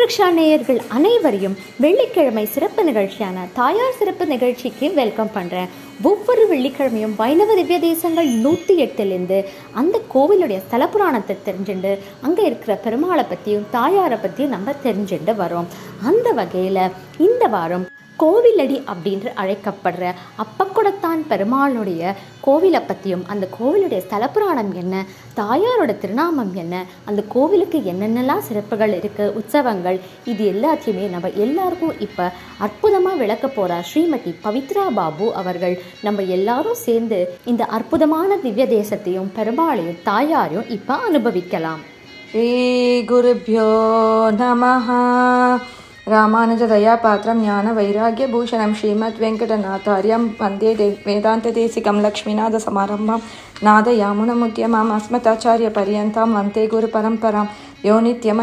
பிரதீக்ஷா நேயர்கள் அனைவரையும் வெள்ளிக்கிழமை சிறப்பு நிகழ்ச்சியான தாயார் சிறப்பு நிகழ்ச்சிக்கு வெல்கம் பண்ணுறேன் ஒவ்வொரு வெள்ளிக்கிழமையும் வைணவ திவ்ய தேசங்கள் நூற்றி எட்டுலேருந்து அந்த கோவிலுடைய ஸ்தல புராணத்தை தெரிஞ்சுண்டு அங்கே இருக்கிற பெருமாளை பற்றியும் தாயாரை பற்றியும் நம்ம தெரிஞ்சுட்டு வரோம் அந்த வகையில் இந்த வாரம் கோவிலடி அப்படின்று அழைக்கப்படுற அப்பக்குடத்தான் பெருமாளுடைய கோவிலை பற்றியும் அந்த கோவிலுடைய ஸ்தலப்புராணம் என்ன தாயாரோட திருநாமம் என்ன அந்த கோவிலுக்கு என்னென்னலாம் சிறப்புகள் இருக்குது உற்சவங்கள் இது எல்லாத்தையுமே நம்ம எல்லாருக்கும் இப்போ அற்புதமாக விளக்க போகிற ஸ்ரீமதி பவித்ரா பாபு அவர்கள் நம்ம எல்லாரும் சேர்ந்து இந்த அற்புதமான திவ்ய தேசத்தையும் பெருமாளையும் தாயாரையும் இப்போ அனுபவிக்கலாம் श्रीगुरुभ्यो नमः रामानुजदयापात्रं ज्ञानवैराग्यभूषणं श्रीमद्वेङ्कटनाथार्यं वन्दे दे वेदान्तदेशिकं लक्ष्मीनाथसमारम्भां नादयामुनमुद्यमाम् अस्मदाचार्यपर्यन्तां वन्दे गुरुपरम्परां यो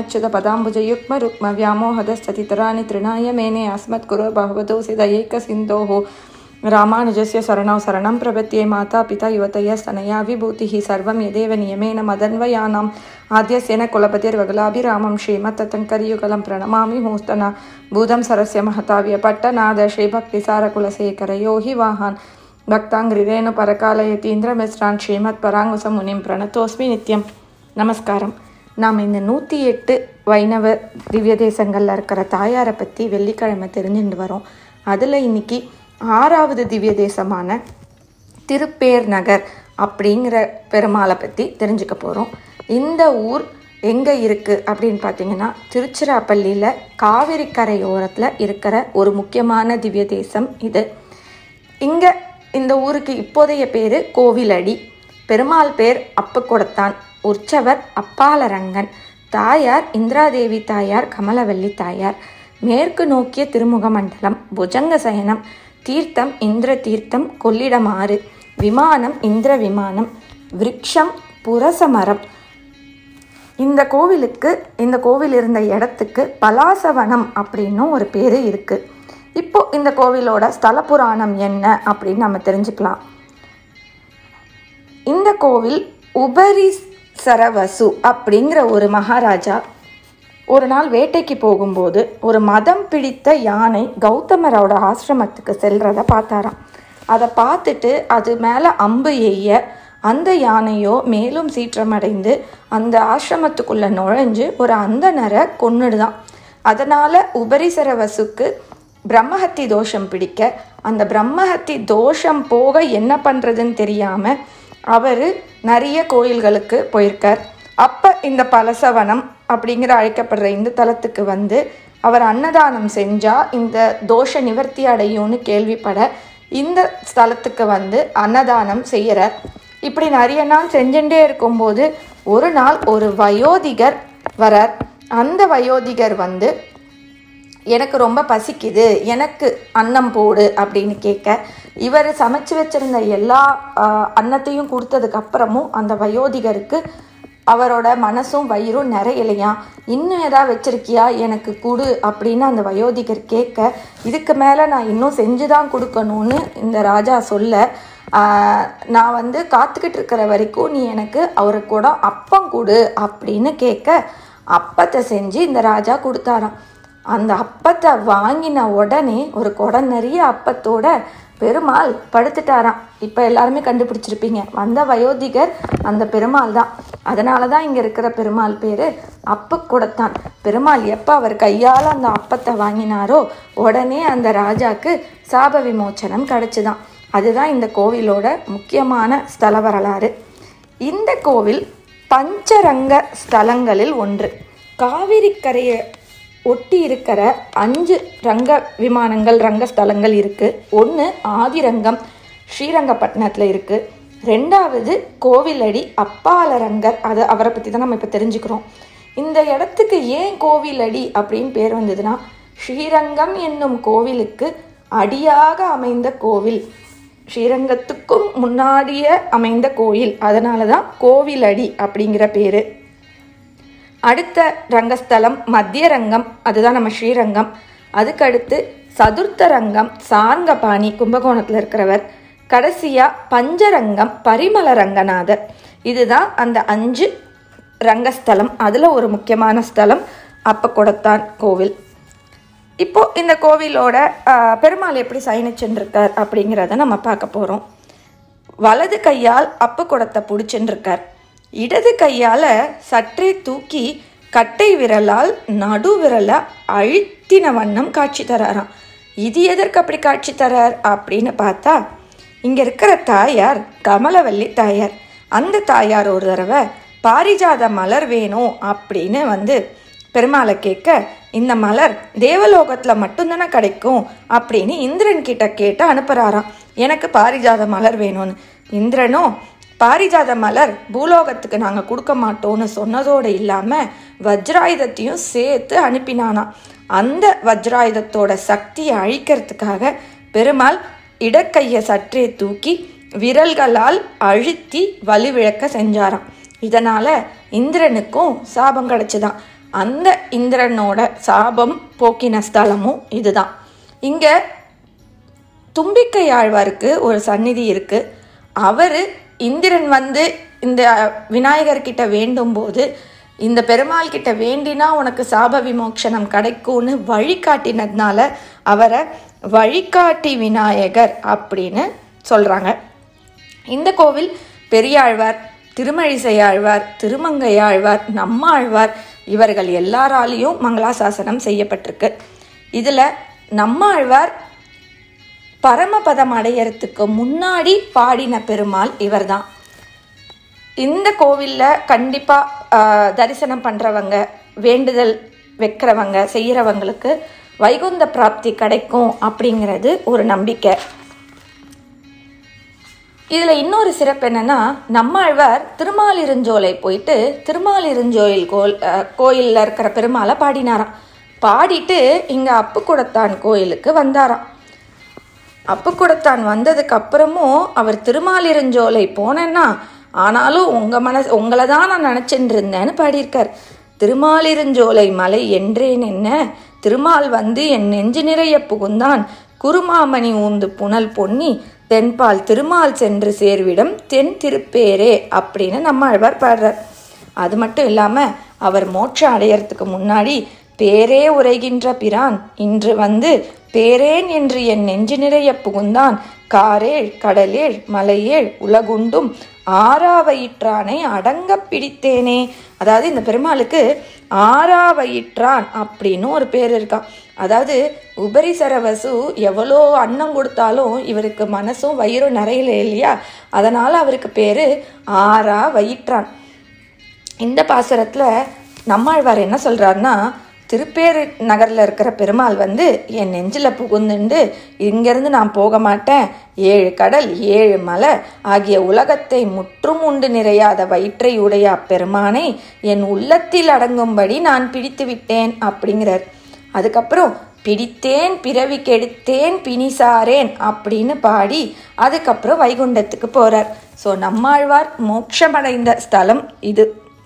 नित्यमच्युतपदाम्बुजयुग्मरुक्मव्यामोहदस्ततितराणि तृणाय मेने अस्मद्गुरो भगवतोऽसि दयैकसिन्धोः रामानुजस्य शरणौ शरणं प्रपद्ये माता पिता युवतयस्तनया विभूतिः सर्वं यदेव नियमेन मदन्वयानाम् आद्यस्य न कुलपतिर्वगलाभिरामं श्रीमत्तङ्करियुगलं प्रणमामि मूस्तना भूतं सरस्य महताव्य पट्टनाद श्रीभक्तिसारकुलशेखरयो हि वाहान् भक्ताङ्ग्रिरेणु परकालयतीन्द्रमिस्रान् श्रीमत्पराङ्कुसमुनिं प्रणतोऽस्मि नित्यं நமஸ்காரம் நாம் இந்த நூற்றி எட்டு வைணவ திவ்ய தேசங்களில் இருக்கிற தாயாரை பற்றி வெள்ளிக்கிழமை தெரிஞ்சுட்டு வரோம் அதில் இன்னைக்கு ஆறாவது திவ்ய தேசமான திருப்பேர் நகர் அப்படிங்கிற பெருமாளை பற்றி தெரிஞ்சுக்க போகிறோம் இந்த ஊர் எங்கே இருக்குது அப்படின்னு பார்த்தீங்கன்னா திருச்சிராப்பள்ளியில் காவிரி கரையோரத்தில் இருக்கிற ஒரு முக்கியமான திவ்ய தேசம் இது இங்கே இந்த ஊருக்கு இப்போதைய பேர் கோவிலடி பெருமாள் பேர் அப்பக்குடத்தான் உற்சவர் அப்பாலரங்கன் தாயார் இந்திராதேவி தாயார் கமலவல்லி தாயார் மேற்கு நோக்கிய திருமுக மண்டலம் புஜங்க சயனம் தீர்த்தம் இந்திர தீர்த்தம் கொள்ளிடமாறு விமானம் இந்திர விமானம் விருட்சம் புரசமரம் இந்த கோவிலுக்கு இந்த கோவில் இருந்த இடத்துக்கு பலாசவனம் அப்படின்னும் ஒரு பேர் இருக்குது இப்போ இந்த கோவிலோட ஸ்தல புராணம் என்ன அப்படின்னு நம்ம தெரிஞ்சுக்கலாம் இந்த கோவில் உபரிசரவசு அப்படிங்கிற ஒரு மகாராஜா ஒரு நாள் வேட்டைக்கு போகும்போது ஒரு மதம் பிடித்த யானை கௌதமரோட ஆசிரமத்துக்கு செல்றத பார்த்தாராம் அதை பார்த்துட்டு அது மேலே அம்பு எய்ய அந்த யானையோ மேலும் சீற்றமடைந்து அந்த ஆசிரமத்துக்குள்ளே நுழைஞ்சு ஒரு அந்தனரை கொன்னுடுதான் அதனால் உபரிசரவசுக்கு பிரம்மஹத்தி தோஷம் பிடிக்க அந்த பிரம்மஹத்தி தோஷம் போக என்ன பண்ணுறதுன்னு தெரியாமல் அவர் நிறைய கோயில்களுக்கு போயிருக்கார் அப்போ இந்த பலசவனம் அப்படிங்கிற அழைக்கப்படுற இந்த தலத்துக்கு வந்து அவர் அன்னதானம் செஞ்சால் இந்த தோஷ நிவர்த்தி அடையும்னு கேள்விப்பட இந்த ஸ்தலத்துக்கு வந்து அன்னதானம் செய்கிறார் இப்படி நிறைய நாள் செஞ்சுட்டே இருக்கும்போது ஒரு நாள் ஒரு வயோதிகர் வரார் அந்த வயோதிகர் வந்து எனக்கு ரொம்ப பசிக்குது எனக்கு அன்னம் போடு அப்படின்னு கேட்க இவர் சமைச்சு வச்சிருந்த எல்லா ஆஹ், அன்னத்தையும் கொடுத்ததுக்கு அப்புறமும் அந்த வயோதிகருக்கு அவரோட மனசும் வயிறும் நிறையலையாம் இன்னும் ஏதாவது வச்சிருக்கியா எனக்கு கொடு அப்படின்னு அந்த வயோதிகர் கேட்க இதுக்கு மேலே நான் இன்னும் செஞ்சு தான் கொடுக்கணும்னு இந்த ராஜா சொல்ல ஆஹ், நான் வந்து காத்துக்கிட்டு இருக்கிற வரைக்கும் நீ எனக்கு அவரு கூட அப்பம் கொடு அப்படின்னு கேட்க அப்பத்தை செஞ்சு இந்த ராஜா கொடுத்தாராம் அந்த அப்பத்தை வாங்கின உடனே ஒரு குடம் நிறைய அப்பத்தோட பெருமாள் படுத்துட்டாராம் இப்போ எல்லாருமே கண்டுபிடிச்சிருப்பீங்க வந்த வயோதிகர் அந்த பெருமாள் தான் அதனால தான் இங்கே இருக்கிற பெருமாள் பேர் அப்ப குடத்தான் பெருமாள் எப்போ அவர் கையால் அந்த அப்பத்தை வாங்கினாரோ உடனே அந்த ராஜாக்கு சாப விமோச்சனம் கிடச்சிதான் அதுதான் இந்த கோவிலோட முக்கியமான ஸ்தல வரலாறு இந்த கோவில் பஞ்சரங்க ஸ்தலங்களில் ஒன்று காவிரி கரையை ஒட்டி இருக்கிற அஞ்சு ரங்க விமானங்கள் ரங்க ஸ்தலங்கள் இருக்குது ஒன்று ஆதிரங்கம் ஸ்ரீரங்கப்பட்டினத்தில் இருக்குது ரெண்டாவது கோவிலடி அப்பாலரங்கர் அது அவரை பற்றி தான் நம்ம இப்போ தெரிஞ்சுக்கிறோம் இந்த இடத்துக்கு ஏன் கோவிலடி அப்படின்னு பேர் வந்ததுன்னா ஸ்ரீரங்கம் என்னும் கோவிலுக்கு அடியாக அமைந்த கோவில் ஸ்ரீரங்கத்துக்கும் முன்னாடியே அமைந்த கோயில் அதனால தான் கோவிலடி அப்படிங்கிற பேர் அடுத்த ரங்கஸ்தலம் மத்திய ரங்கம் அதுதான் நம்ம ஸ்ரீரங்கம் அதுக்கடுத்து சதுர்த்த ரங்கம் சார்ங்கபாணி கும்பகோணத்தில் இருக்கிறவர் கடைசியாக பஞ்சரங்கம் பரிமள ரங்கநாதர் இதுதான் அந்த அஞ்சு ரங்கஸ்தலம் அதில் ஒரு முக்கியமான ஸ்தலம் அப்பக்குடத்தான் கோவில் இப்போ இந்த கோவிலோட ஆ, பெருமாள் எப்படி சயனிச்சுருக்கார் அப்படிங்கிறத நம்ம பார்க்க போகிறோம் வலது கையால் அப்பு குடத்தை பிடிச்சுருக்கார் இடது கையால் சற்றே தூக்கி கட்டை விரலால் நடு விரலை அழுத்தின வண்ணம் காட்சி தராராம் இது எதற்கு அப்படி காட்சி தரார் அப்படின்னு பார்த்தா இங்கே இருக்கிற தாயார் கமலவல்லி தாயார் அந்த தாயார் ஒரு தடவை பாரிஜாத மலர் வேணும் அப்படின்னு வந்து பெருமாளை கேட்க இந்த மலர் தேவலோகத்தில் மட்டும்தானே கிடைக்கும் அப்படின்னு இந்திரன் கிட்ட கேட்டு அனுப்புகிறாராம் எனக்கு பாரிஜாத மலர் வேணும்னு இந்திரனும் பாரிஜாத மலர் பூலோகத்துக்கு நாங்கள் கொடுக்க மாட்டோம்னு சொன்னதோடு இல்லாமல் வஜ்ராயுதத்தையும் சேர்த்து அனுப்பினானாம் அந்த வஜ்ராயுதத்தோட சக்தியை அழிக்கிறதுக்காக பெருமாள் இடக்கையை சற்றே தூக்கி விரல்களால் அழுத்தி வலுவிழக்க செஞ்சாராம் இதனால் இந்திரனுக்கும் சாபம் கிடச்சிதான் அந்த இந்திரனோட சாபம் போக்கின ஸ்தலமும் இதுதான் இங்கே தும்பிக்கை ஆழ்வாருக்கு ஒரு சந்நிதி இருக்கு அவர் இந்திரன் வந்து இந்த விநாயகர்கிட்ட வேண்டும் போது இந்த பெருமாள் கிட்ட வேண்டினா உனக்கு சாப விமோக்ஷனம் கிடைக்கும்னு வழிகாட்டினதுனால அவரை வழிகாட்டி விநாயகர் அப்படின்னு சொல்கிறாங்க இந்த கோவில் பெரியாழ்வார் திருமழிசையாழ்வார் திருமங்கையாழ்வார் நம்மாழ்வார் இவர்கள் எல்லாராலையும் மங்களாசாசனம் செய்யப்பட்டிருக்கு இதில் நம்மாழ்வார் பரமபதம் அடையறதுக்கு முன்னாடி பாடின பெருமாள் இவர்தான் இந்த கோவிலில் கண்டிப்பாக தரிசனம் பண்ணுறவங்க வேண்டுதல் வைக்கிறவங்க செய்கிறவங்களுக்கு வைகுந்த பிராப்தி கிடைக்கும் அப்படிங்கிறது ஒரு நம்பிக்கை இதில் இன்னொரு சிறப்பு என்னன்னா நம்மாழ்வார் திருமாலிருஞ்சோலை போயிட்டு திருமாலிருஞ்சோயில் கோயில் கோயிலில் இருக்கிற பெருமாளை பாடினாராம் பாடிட்டு இங்கே அப்புக்குடத்தான் கோயிலுக்கு வந்தாராம் அப்புக்குடத்தான் வந்ததுக்கு அப்புறமும் அவர் திருமாலிருஞ்சோலை போனேன்னா ஆனாலும் உங்கள் மனசு உங்களை தான் நான் நினச்சிட்டு இருந்தேன்னு பாடியிருக்கார் திருமாலிருஞ்சோலை மலை என்றேன் என்ன திருமால் வந்து என் நெஞ்சு நிறைய புகுந்தான் குருமாமணி ஊந்து புனல் பொன்னி தென்பால் திருமால் சென்று சேர்விடம் தென் திருப்பேரே அப்படின்னு நம்மாழ்வார் பாடுறார் அது மட்டும் இல்லாமல் அவர் மோட்சம் அடையறதுக்கு முன்னாடி பேரே உரைகின்ற பிரான் இன்று வந்து பேரேன் என்று என் நெஞ்சு நிறைய புகுந்தான் காரேழ் கடலேழ் மலையேழ் உலகுண்டும் ஆறாவயிற்றானை அடங்க பிடித்தேனே அதாவது இந்த பெருமாளுக்கு ஆறாவயிற்றான் அப்படின்னு ஒரு பேர் இருக்கான் அதாவது உபரிசரவசு எவ்வளோ அன்னம் கொடுத்தாலும் இவருக்கு மனசும் வயிறும் நிறையல இல்லையா அதனால் அவருக்கு பேர் ஆறா வயிற்றான் இந்த பாசுரத்தில் நம்மாழ்வார் என்ன சொல்கிறாருன்னா திருப்பேரு நகரில் இருக்கிற பெருமாள் வந்து என் நெஞ்சில் புகுந்துண்டு இங்கேருந்து நான் போக மாட்டேன் ஏழு கடல் ஏழு மலை ஆகிய உலகத்தை முற்றும் உண்டு நிறையாத வயிற்றை உடைய அப்பெருமானை என் உள்ளத்தில் அடங்கும்படி நான் பிடித்து விட்டேன் அப்படிங்கிறார் அதுக்கப்புறம் பிடித்தேன் பிறவி கெடுத்தேன் பிணிசாரேன் அப்படின்னு பாடி அதுக்கப்புறம் வைகுண்டத்துக்கு போகிறார் ஸோ நம்மாழ்வார் மோட்சமடைந்த ஸ்தலம் இது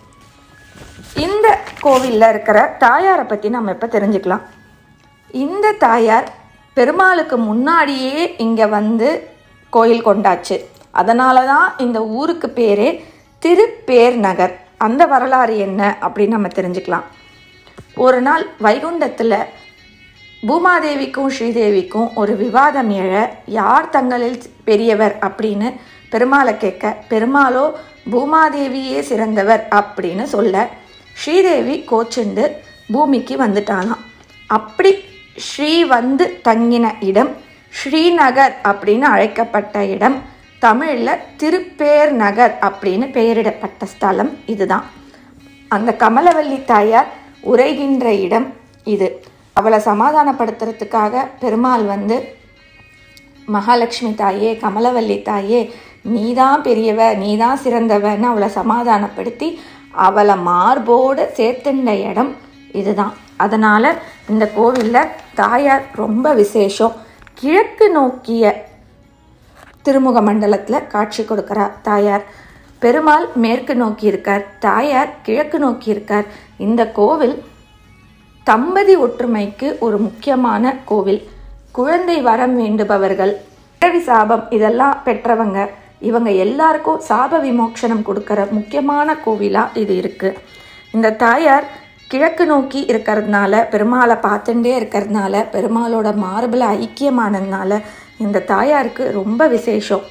இந்த கோவிலில் இருக்கிற தாயாரை பற்றி நம்ம இப்போ தெரிஞ்சுக்கலாம் இந்த தாயார் பெருமாளுக்கு முன்னாடியே இங்கே வந்து கோயில் கொண்டாச்சு அதனால தான் இந்த ஊருக்கு பேரே திருப்பேர் நகர் அந்த வரலாறு என்ன அப்படின்னு நம்ம தெரிஞ்சுக்கலாம் ஒரு நாள் வைகுண்டத்தில் பூமாதேவிக்கும் ஸ்ரீதேவிக்கும் ஒரு விவாதம் எழ யார் தங்களில் பெரியவர் அப்படின்னு பெருமாளை கேட்க பெருமாளோ பூமாதேவியே சிறந்தவர் அப்படின்னு சொல்ல ஸ்ரீதேவி கோச்சுண்டு பூமிக்கு வந்துட்டாளாம் அப்படி ஸ்ரீ வந்து தங்கின இடம் ஸ்ரீநகர் அப்படின்னு அழைக்கப்பட்ட இடம் தமிழில் திருப்பேர் நகர் அப்படின்னு பெயரிடப்பட்ட ஸ்தலம் இதுதான் அந்த கமலவல்லி தாயார் உரைகின்ற இடம் இது அவளை சமாதானப்படுத்துறதுக்காக பெருமாள் வந்து மகாலட்சுமி தாயே கமலவல்லி தாயே நீதான் பெரியவ நீதான் சிறந்தவன்னு அவளை சமாதானப்படுத்தி அவளை மார்போடு சேர்த்துண்ட இடம் இதுதான் அதனால் இந்த கோவிலில் தாயார் ரொம்ப விசேஷம் கிழக்கு நோக்கிய திருமுக மண்டலத்தில் காட்சி கொடுக்கிறார் தாயார் பெருமாள் மேற்கு நோக்கி இருக்கார் தாயார் கிழக்கு நோக்கி இருக்கார் இந்த கோவில் தம்பதி ஒற்றுமைக்கு ஒரு முக்கியமான கோவில் குழந்தை வரம் வேண்டுபவர்கள் பிறவி சாபம் இதெல்லாம் பெற்றவங்க இவங்க எல்லாருக்கும் சாப விமோக்ஷனம் கொடுக்கிற முக்கியமான கோவிலாக இது இருக்குது இந்த தாயார் கிழக்கு நோக்கி இருக்கிறதுனால பெருமாளை பார்த்துட்டே இருக்கிறதுனால பெருமாளோட மார்பில் ஐக்கியமானதுனால இந்த தாயாருக்கு ரொம்ப விசேஷம்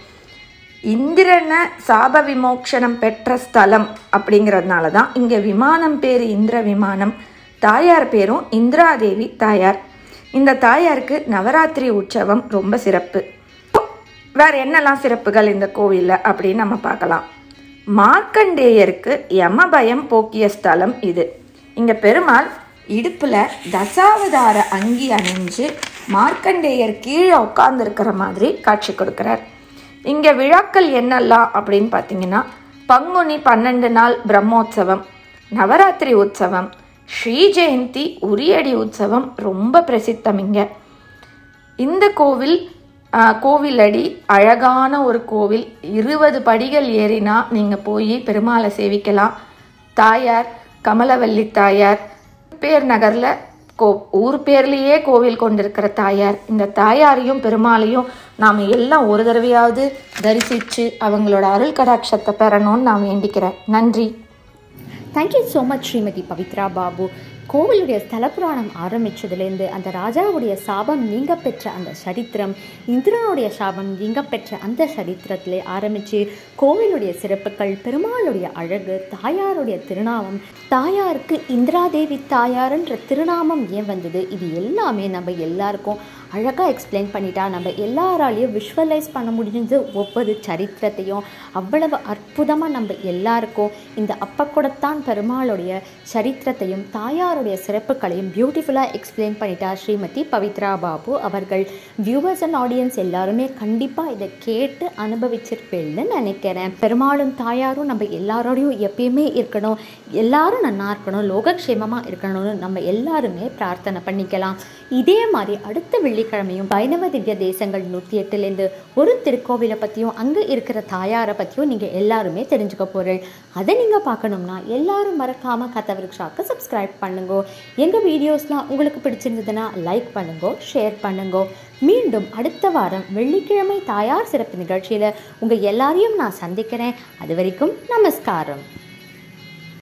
இந்திரனை சாப விமோக்ஷனம் பெற்ற ஸ்தலம் அப்படிங்கிறதுனால தான் இங்கே விமானம் பேர் இந்திர விமானம் தாயார் பேரும் இந்திராதேவி தாயார் இந்த தாயாருக்கு நவராத்திரி உற்சவம் ரொம்ப சிறப்பு வேற என்னெல்லாம் சிறப்புகள் இந்த கோவிலில் அப்படின்னு நம்ம பார்க்கலாம் மார்க்கண்டேயருக்கு யமபயம் போக்கிய ஸ்தலம் இது இங்கே பெருமாள் இடுப்பில் தசாவதார அங்கி அணிஞ்சு மார்க்கண்டேயர் கீழே உட்காந்துருக்கிற மாதிரி காட்சி கொடுக்குறார் இங்கே விழாக்கள் என்னெல்லாம் அப்படின்னு பார்த்தீங்கன்னா பங்குனி பன்னெண்டு நாள் பிரம்மோற்சவம் நவராத்திரி உற்சவம் ஸ்ரீ ஜெயந்தி உரியடி உற்சவம் ரொம்ப பிரசித்தம் இங்கே இந்த கோவில் ஆ, கோவிலடி அழகான ஒரு கோவில் இருபது படிகள் ஏறினா நீங்கள் போய் பெருமாளை சேவிக்கலாம் தாயார் கமலவல்லி தாயார் பேர் நகரில் கோ ஊர் பேர்லேயே கோவில் கொண்டிருக்கிற தாயார் இந்த தாயாரையும் பெருமாளையும் நாம் எல்லாம் ஒரு தடவையாவது தரிசித்து அவங்களோட அருள் கடாட்சத்தை பெறணும்னு நான் வேண்டிக்கிறேன் நன்றி thank you so much Shrimati Pavithra Babu கோவிலுடைய ஸ்தல புராணம் ஆரம்பிச்சதுலேருந்து அந்த ராஜாவுடைய சாபம் நீங்க பெற்ற அந்த சரித்திரம் இந்திரனுடைய சாபம் நீங்க பெற்ற அந்த சரித்திரத்திலே ஆரம்பித்து கோவிலுடைய சிறப்புகள் பெருமாளுடைய அழகு தாயாருடைய திருநாமம் தாயாருக்கு இந்திராதேவி தாயாருன்ற திருநாமம் ஏன் வந்தது இது எல்லாமே நம்ம எல்லாருக்கும் அழகாக எக்ஸ்பிளைன் பண்ணிட்டா நம்ம எல்லாராலையும் விஷுவலைஸ் பண்ண முடிஞ்சது ஒவ்வொரு சரித்திரத்தையும் அவ்வளவு அற்புதமாக நம்ம எல்லாருக்கும் இந்த அப்பக்கூடத்தான் பெருமாளுடைய சரித்திரத்தையும் தாயாருடைய சிறப்புகளையும் பியூட்டிஃபுல்லாக எக்ஸ்பிளைன் பண்ணிட்டா ஸ்ரீமதி பவித்ரா பாபு அவர்கள் வியூவர்ஸ் அண்ட் ஆடியன்ஸ் எல்லாருமே கண்டிப்பாக இதை கேட்டு அனுபவிச்சிருப்பேன்னு நினைக்கிறேன் பெருமாளும் தாயாரும் நம்ம எல்லாரோடையும் எப்பயுமே இருக்கணும் எல்லாரும் நன்னா இருக்கணும் லோகக்ஷேமமாக இருக்கணும்னு நம்ம எல்லாருமே பிரார்த்தனை பண்ணிக்கலாம் இதே மாதிரி அடுத்த வெள்ளிக்கிழமையும் வைணவ திவ்ய தேசங்கள் நூற்றி எட்டுலேருந்து ஒரு திருக்கோவிலை பற்றியும் அங்கே இருக்கிற தாயாரை பற்றியும் நீங்கள் எல்லாருமே தெரிஞ்சுக்க போகிறீங்க அதை நீங்கள் பார்க்கணும்னா எல்லாரும் மறக்காமல் கத்தவருக்ஷாக்கு சப்ஸ்கிரைப் பண்ணுங்க எங்கள் வீடியோஸ்லாம் உங்களுக்கு பிடிச்சிருந்ததுன்னா லைக் பண்ணுங்க ஷேர் பண்ணுங்க மீண்டும் அடுத்த வாரம் வெள்ளிக்கிழமை தாயார் சிறப்பு நிகழ்ச்சியில் உங்கள் எல்லாரையும் நான் சந்திக்கிறேன் அது வரைக்கும் நமஸ்காரம்